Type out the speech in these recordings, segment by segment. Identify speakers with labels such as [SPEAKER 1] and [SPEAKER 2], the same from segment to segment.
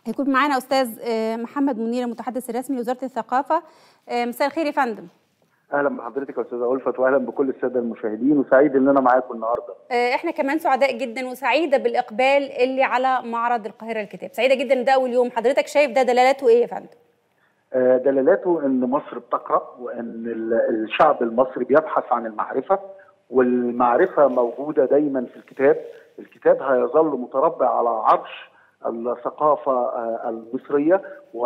[SPEAKER 1] هيكون معانا استاذ محمد منير المتحدث الرسمي لوزاره الثقافه مساء الخير يا فندم
[SPEAKER 2] اهلا بحضرتك يا استاذه الفت واهلا بكل الساده المشاهدين وسعيد ان انا معاكم النهارده
[SPEAKER 1] احنا كمان سعداء جدا وسعيده بالاقبال اللي على معرض القاهره للكتاب سعيده جدا ان ده اول يوم حضرتك شايف ده دلالاته ايه يا فندم
[SPEAKER 2] دلالاته ان مصر بتقرا وان الشعب المصري بيبحث عن المعرفه والمعرفه موجوده دايما في الكتاب الكتاب هيظل متربع على عرش الثقافه المصريه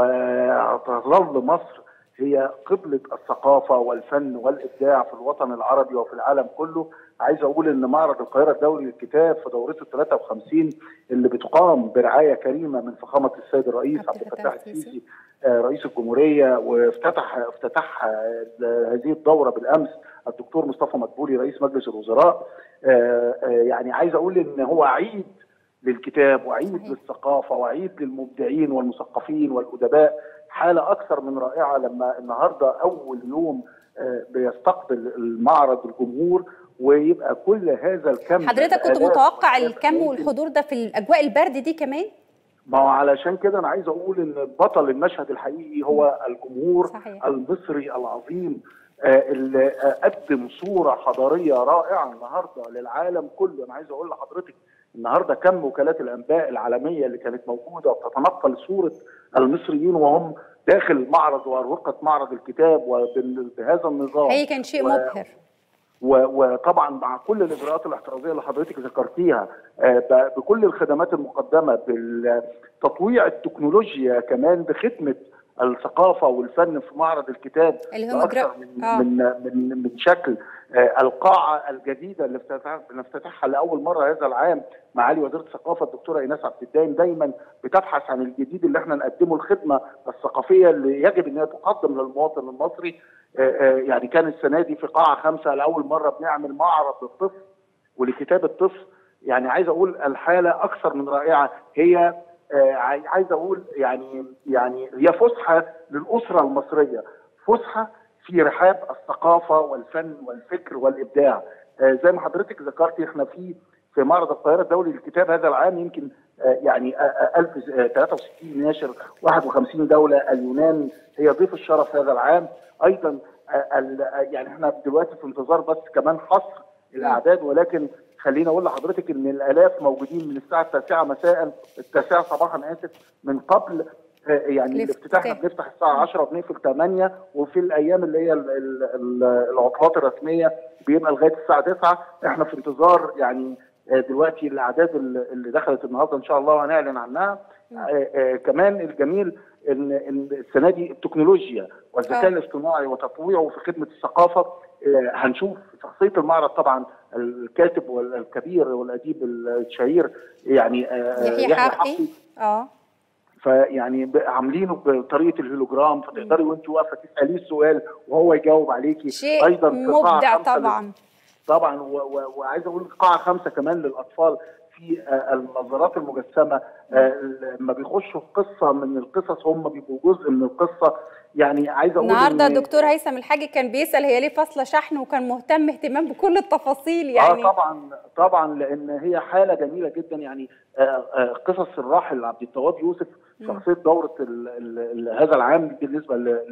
[SPEAKER 2] وتظل مصر هي قبلة الثقافة والفن والإبداع في الوطن العربي وفي العالم كله عايز أقول إن معرض القاهرة الدولي للكتاب في دورته 53 اللي بتقام برعاية كريمة من فخامة السيد الرئيس عبد الفتاح السيسي رئيس الجمهورية وافتتح افتتح هذه الدورة بالأمس الدكتور مصطفى مدبولي رئيس مجلس الوزراء يعني عايز أقول إن هو عيد للكتاب وعيد صحيح. للثقافة وعيد للمبدعين والمثقفين والأدباء حاله اكثر من رائعه لما النهارده اول يوم بيستقبل المعرض الجمهور ويبقى كل هذا الكم
[SPEAKER 1] حضرتك كنت متوقع الكم والحضور ده في الاجواء البرد دي كمان؟
[SPEAKER 2] ما هو علشان كده انا عايز اقول ان بطل المشهد الحقيقي هو الجمهور صحيح. المصري العظيم اللي قدم صوره حضاريه رائعه النهارده للعالم كله انا عايز اقول لحضرتك النهارده كم وكالات الانباء العالميه اللي كانت موجوده وبتتنقل صوره المصريين وهم داخل معرض واروقه معرض الكتاب وبهذا النظام
[SPEAKER 1] هي كان شيء مبهر
[SPEAKER 2] وطبعا مع كل الاجراءات الاحترازيه اللي حضرتك ذكرتيها بكل الخدمات المقدمه بتطويع التكنولوجيا كمان بخدمه الثقافه والفن في معرض الكتاب
[SPEAKER 1] اللي هو
[SPEAKER 2] اكثر من, آه. من من من شكل آه القاعه الجديده اللي افتتحها لاول مره هذا العام معالي وزيره الثقافه الدكتوره ايناس عبد الدايم دايما بتبحث عن الجديد اللي احنا نقدمه الخدمه الثقافيه اللي يجب ان هي تقدم للمواطن المصري آه يعني كان السنه دي في قاعه خمسه لاول مره بنعمل معرض للطفل ولكتاب الطفل يعني عايز اقول الحاله اكثر من رائعه هي آه عايز اقول يعني يعني هي فسحه للاسره المصريه فسحه في رحاب الثقافه والفن والفكر والابداع آه زي ما حضرتك ذكرتي احنا في في معرض القاهره الدولي للكتاب هذا العام يمكن آه يعني 1063 ناشر 51 دوله اليونان هي ضيف الشرف هذا العام ايضا يعني احنا دلوقتي في انتظار بس كمان حصر الاعداد ولكن خليني اقول لحضرتك ان الالاف موجودين من الساعه التاسعه مساء التاسعه صباحا اسف من قبل يعني الافتتاح بنفتح الساعه 10 وبنقفل 8 وفي الايام اللي هي العطلات الرسميه بيبقى لغايه الساعه 9 احنا في انتظار يعني دلوقتي الاعداد اللي دخلت النهارده ان شاء الله وهنعلن عنها كمان الجميل ان ان السنه دي التكنولوجيا والذكاء الاصطناعي وتطويعه في خدمه الثقافه هنشوف شخصيه المعرض بطبعا الكاتب والكبير والاديب الشهير يعني
[SPEAKER 1] يحيى حقي اه
[SPEAKER 2] فيعني عاملينه بطريقه الهولوجرام فتقدري وانت واقفه تساليه السؤال وهو يجاوب عليكي
[SPEAKER 1] شيء ايضا مبدع طبعا
[SPEAKER 2] طبعا وعايز اقول قاعه خمسه كمان للاطفال في النظارات المجسمه لما بيخشوا في قصه من القصص هم بيبقوا جزء من القصه يعني عايز اقول
[SPEAKER 1] النهارده الدكتور هيثم الحاجي كان بيسال هي ليه فاصله شحن وكان مهتم اهتمام بكل التفاصيل يعني
[SPEAKER 2] اه طبعا طبعا لان هي حاله جميله جدا يعني قصص الراحل عبد التواب يوسف شخصيه دوره ال ال ال هذا العام بالنسبه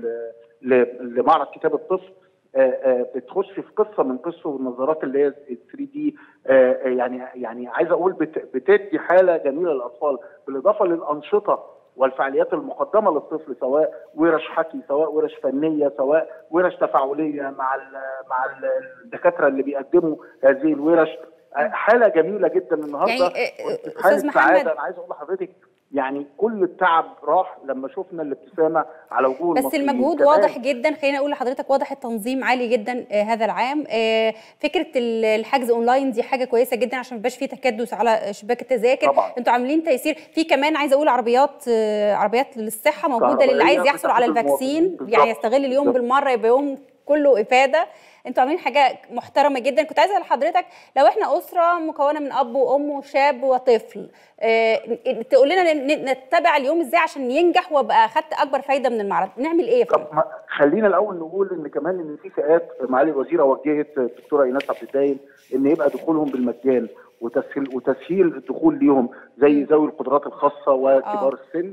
[SPEAKER 2] لمعرض كتاب الطفل بتخش في قصه من قصه والنظارات اللي هي 3 دي يعني يعني عايز اقول بتدي حاله جميله للاطفال بالاضافه للانشطه والفعاليات المقدمه للطفل سواء ورش حكي سواء ورش فنيه سواء ورش تفاعليه مع ال مع الدكاتره اللي بيقدموا هذه الورش حاله جميله جدا النهارده
[SPEAKER 1] يعني استاذ محمد
[SPEAKER 2] انا عايز اقول لحضرتك يعني كل التعب راح لما شفنا الابتسامه على وجوه
[SPEAKER 1] بس المجهود واضح جدا خليني اقول لحضرتك واضح التنظيم عالي جدا آه هذا العام آه فكره الحجز اونلاين دي حاجه كويسه جدا عشان ما يبقاش في تكدس على شباك التذاكر
[SPEAKER 2] طبعا.
[SPEAKER 1] انتوا عاملين تيسير في كمان عايزه اقول عربيات آه عربيات للصحه موجوده للي عايز يحصل على الفاكسين يعني يستغل اليوم بالمره يبقى يوم كله افاده انتوا عاملين حاجه محترمه جدا كنت عايزه لحضرتك لو احنا اسره مكونه من اب وام وشاب وطفل اه تقول لنا نتبع اليوم ازاي عشان ينجح وابقى اخدت اكبر فايده من المعرض نعمل ايه
[SPEAKER 2] طب خلينا الاول نقول ان كمان ان في فئات معالي الوزيره وجهت الدكتوره ايناس عبد الدايم ان يبقى دخولهم بالمجان وتسهيل وتسهيل الدخول ليهم زي ذوي القدرات الخاصه وكبار السن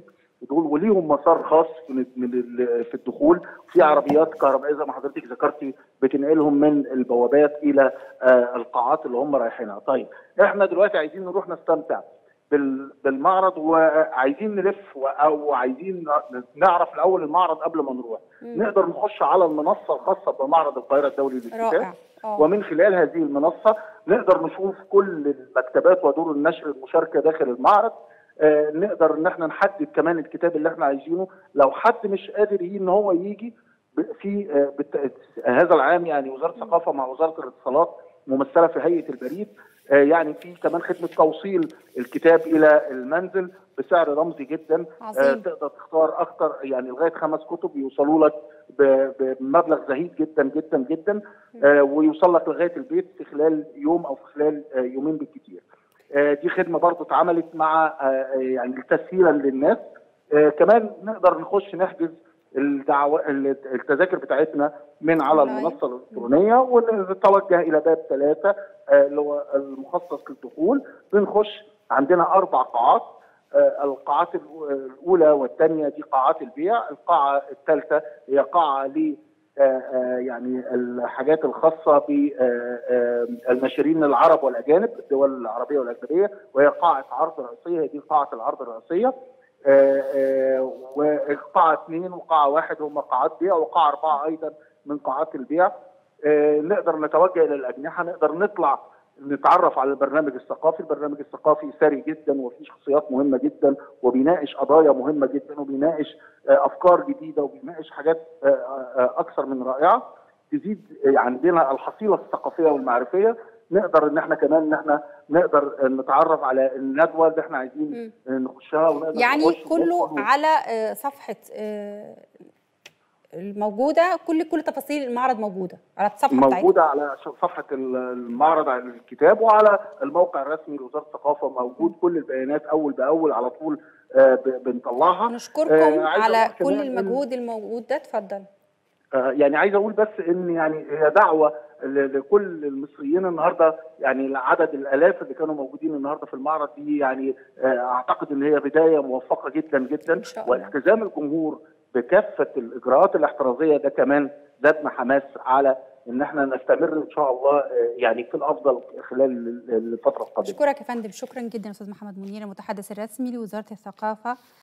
[SPEAKER 2] دول وليهم مسار خاص من من في الدخول في عربيات كهربائيه زي ما حضرتك ذكرتي بتنقلهم من البوابات الى القاعات اللي هم رايحينها طيب احنا دلوقتي عايزين نروح نستمتع بالمعرض وعايزين نلف او عايزين نعرف الاول المعرض قبل ما نروح مم. نقدر نخش على المنصه الخاصه بمعرض القاهره الدولي للكتاب ومن خلال هذه المنصه نقدر نشوف كل المكتبات ودور النشر المشاركه داخل المعرض آه نقدر ان احنا نحدد كمان الكتاب اللي احنا عايزينه لو حد مش قادر ان هو يجي في آه هذا العام يعني وزاره الثقافه مع وزاره الاتصالات ممثله في هيئه البريد يعني في كمان خدمه توصيل الكتاب الى المنزل بسعر رمزي جدا
[SPEAKER 1] عظيم.
[SPEAKER 2] تقدر تختار اكتر يعني لغايه خمس كتب يوصلوا لك بمبلغ زهيد جدا جدا جدا ويوصل لك لغايه البيت في خلال يوم او في خلال يومين بالكثير. دي خدمه برضه اتعملت مع يعني تسهيلا للناس كمان نقدر نخش نحجز الدعوة التذاكر بتاعتنا من على المنصه الالكترونيه ونتوجه الى باب ثلاثه اللي هو المخصص للدخول بنخش عندنا اربع قاعات القاعات الاولى والثانيه دي قاعات البيع القاعه الثالثه هي قاعه ل يعني الحاجات الخاصه بالناشرين العرب والاجانب الدول العربيه والاجنبيه وهي قاعه عرض رئيسيه هي دي قاعه العرض الرئيسيه وقاعه اثنين وقاعه واحد هم قاعات بيع وقاعه اربعه ايضا من قاعات البيع نقدر نتوجه الى الاجنحه نقدر نطلع نتعرف على البرنامج الثقافي، البرنامج الثقافي ثري جدا وفيه شخصيات مهمه جدا وبيناقش قضايا مهمه جدا وبيناقش افكار جديده وبيناقش حاجات اكثر من رائعه تزيد عندنا الحصيله الثقافيه والمعرفيه نقدر ان احنا كمان ان احنا نقدر نتعرف على الندوه اللي احنا عايزين نخشها ونقدر
[SPEAKER 1] يعني
[SPEAKER 2] نخش
[SPEAKER 1] كله
[SPEAKER 2] وندخل.
[SPEAKER 1] على صفحه الموجوده كل كل تفاصيل المعرض موجوده على الصفحه
[SPEAKER 2] موجوده على صفحه المعرض على الكتاب وعلى الموقع الرسمي لوزاره الثقافه موجود كل البيانات اول باول على طول بنطلعها
[SPEAKER 1] نشكركم على كل المجهود الموجود ده اتفضل
[SPEAKER 2] يعني عايز اقول بس ان يعني هي دعوه لكل المصريين النهارده يعني عدد الالاف اللي كانوا موجودين النهارده في المعرض دي يعني اعتقد ان هي بدايه موفقه جدا جدا والتزام الجمهور بكافه الاجراءات الاحترازيه ده كمان زادنا حماس على ان احنا نستمر ان شاء الله يعني في الافضل خلال الفتره القادمه.
[SPEAKER 1] اشكرك يا فندم شكرا جدا استاذ محمد منير المتحدث الرسمي لوزاره الثقافه